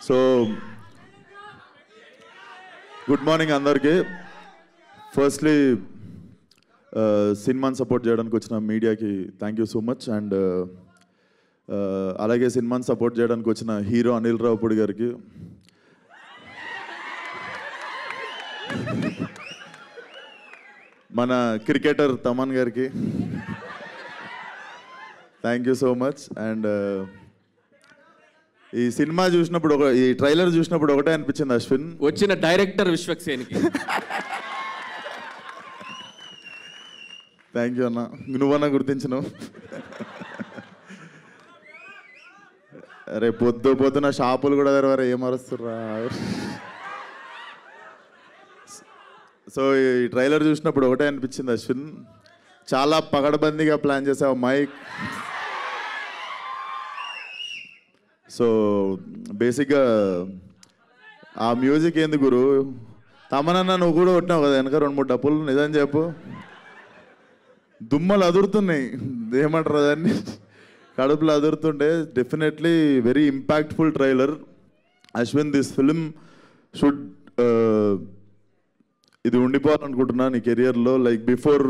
So good morning అందరికీ firstly సినిమాని support చేయడానికి వచ్చిన మీడియాకి thank you so much and అలాగే సినిమాని సపోర్ట్ చేయడానికి వచ్చిన హీరో అనిల్ రావుపూడి గారికి మన క్రికెటర్ తమన్ గారికి thank you so much and ఈ సినిమా చూసినప్పుడు ఒక ఈ ట్రైలర్ చూసినప్పుడు ఒకటే అనిపించింది అశ్విన్ వచ్చిన డైరెక్టర్ విశ్వక్సేన్కి థ్యాంక్ యూ అన్న నువ్వన్నా గుర్తించినావు అరే పొద్దు పొద్దున షాపులు కూడా తెరవారు ఏం అరుస్తుర్రా సో ఈ ట్రైలర్ చూసినప్పుడు ఒకటే అనిపించింది అశ్విన్ చాలా పగడబందీగా ప్లాన్ చేసావు మైక్ సో బేసిక్గా ఆ మ్యూజిక్ ఏంది గురు తమనన్న నువ్వు కూడా కొట్టినావు కదా వెనక రెండు మూడు డబ్బులు నిజం చెప్పు దుమ్మలు అదురుతున్నాయి ఏమంటారు దాన్ని కడుపులు అదురుతుంటే definitely very impactful trailer Ashwin this film should ఇది ఉండిపోవాలనుకుంటున్నా నీ కెరియర్లో లైక్ బిఫోర్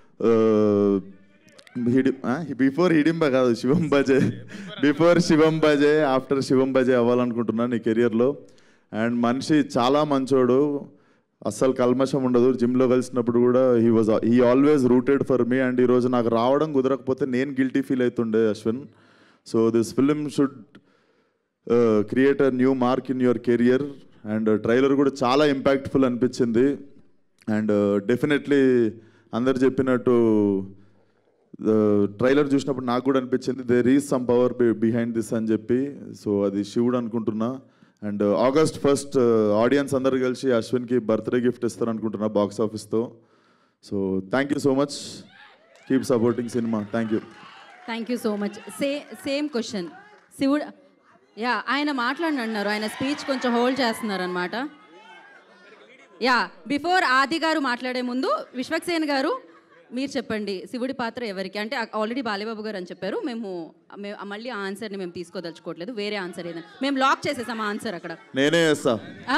బిఫోర్ హిడింబ కాదు శివం బజే బిఫోర్ శివం బజే ఆఫ్టర్ శివం బజే అవ్వాలనుకుంటున్నా నీ కెరియర్లో అండ్ మనిషి చాలా మంచోడు అస్సలు కల్మషం ఉండదు జిమ్లో కలిసినప్పుడు కూడా he was he always rooted for me and ఈరోజు నాకు రావడం కుదరకపోతే నేను గిల్టీ ఫీల్ అవుతుండే Ashwin so this film should create a new mark in your career and trailer కూడా చాలా ఇంపాక్ట్ఫుల్ అనిపించింది అండ్ డెఫినెట్లీ అందరు చెప్పినట్టు ట్రైలర్ చూసినప్పుడు నాకు కూడా అనిపించింది there is some power behind this అని చెప్పి సో అది శివుడు అనుకుంటున్నా అండ్ ఆగస్ట్ ఫస్ట్ ఆడియన్స్ అందరు కలిసి అశ్విన్కి బర్త్డే గిఫ్ట్ ఇస్తారు అనుకుంటున్నా బాక్స్ ఆఫీస్తో so thank you so much keep supporting cinema thank you thank you so much say same question శివుడు యా ఆయన మాట్లాడినన్నారు ఆయన స్పీచ్ కొంచెం హోల్డ్ చేస్తున్నారు అనమాట యా బిఫోర్ ఆది గారు మాట్లాడే ముందు విశ్వక్సేన్ గారు మీరు చెప్పండి శివుడి పాత్ర ఎవరికి అంటే ఆల్రెడీ బాలేబాబు గారు అని చెప్పారు మేము మేము మళ్ళీ ఆ ఆన్సర్ని మేము తీసుకోదలుచుకోవట్లేదు వేరే ఆన్సర్ ఏదైనా మేము లాక్ చేసేసాం ఆ ఆన్సర్ అక్కడ నేనే చేస్తా ఆ?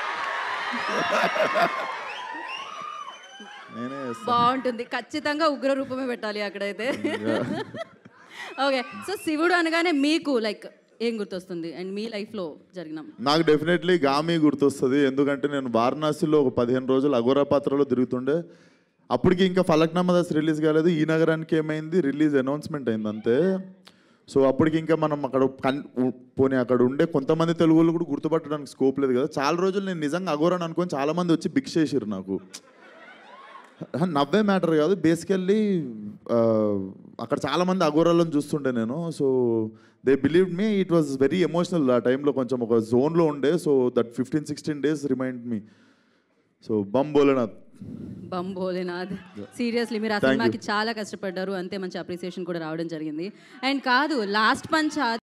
నేనే చేస్తా బాగుంటుంది ఖచ్చితంగా ఉగ్ర రూపమే పెట్టాలి అక్కడైతే ఓకే సో శివుడు అనగానే మీకు లైక్ ఏం గుర్తొస్తుంది అండ్ మీ లైఫ్లో జరిగిన నాకు డెఫినెట్లీ గామి గుర్తొస్తుంది ఎందుకంటే నేను వారణాసిలో ఒక పదిహేను రోజులు అఘోరా పాత్రలో తిరుగుతుండే అప్పటికి ఇంకా ఫలక్నామా దాస్ రిలీజ్ కాలేదు ఈ నగరానికి ఏమైంది రిలీజ్ అనౌన్స్మెంట్ అయింది అంతే సో అప్పటికి ఇంకా మనం అక్కడ కన్ ఉ- పోనీ అక్కడ ఉండే కొంతమంది తెలుగు వాళ్ళు కూడా గుర్తుపట్టడానికి స్కోప్ లేదు కదా చాలా రోజులు నేను నిజంగా అఘోరాని అనుకొని చాలా మంది వచ్చి భిక్ష చేసిర్రు నాకు నవ్వే మ్యాటర్ కాదు బేసికల్లీ అక్కడ చాలా మంది అఘోరాలను చూస్తుండే నేను so they believe me it was very emotional ఆ టైంలో కొంచెం ఒక జోన్లో ఉండే so that fifteen sixteen days remind me so బమ్ భోలేనాథ్ బమ్ భోలేనాథ్ సీరియస్లీ మీరు ఆ Thank you. సినిమాకి చాలా కష్టపడ్డారు అంతే మంచి అప్రిసియేషన్ కూడా రావడం జరిగింది అండ్ కాదు లాస్ట్ పంచ్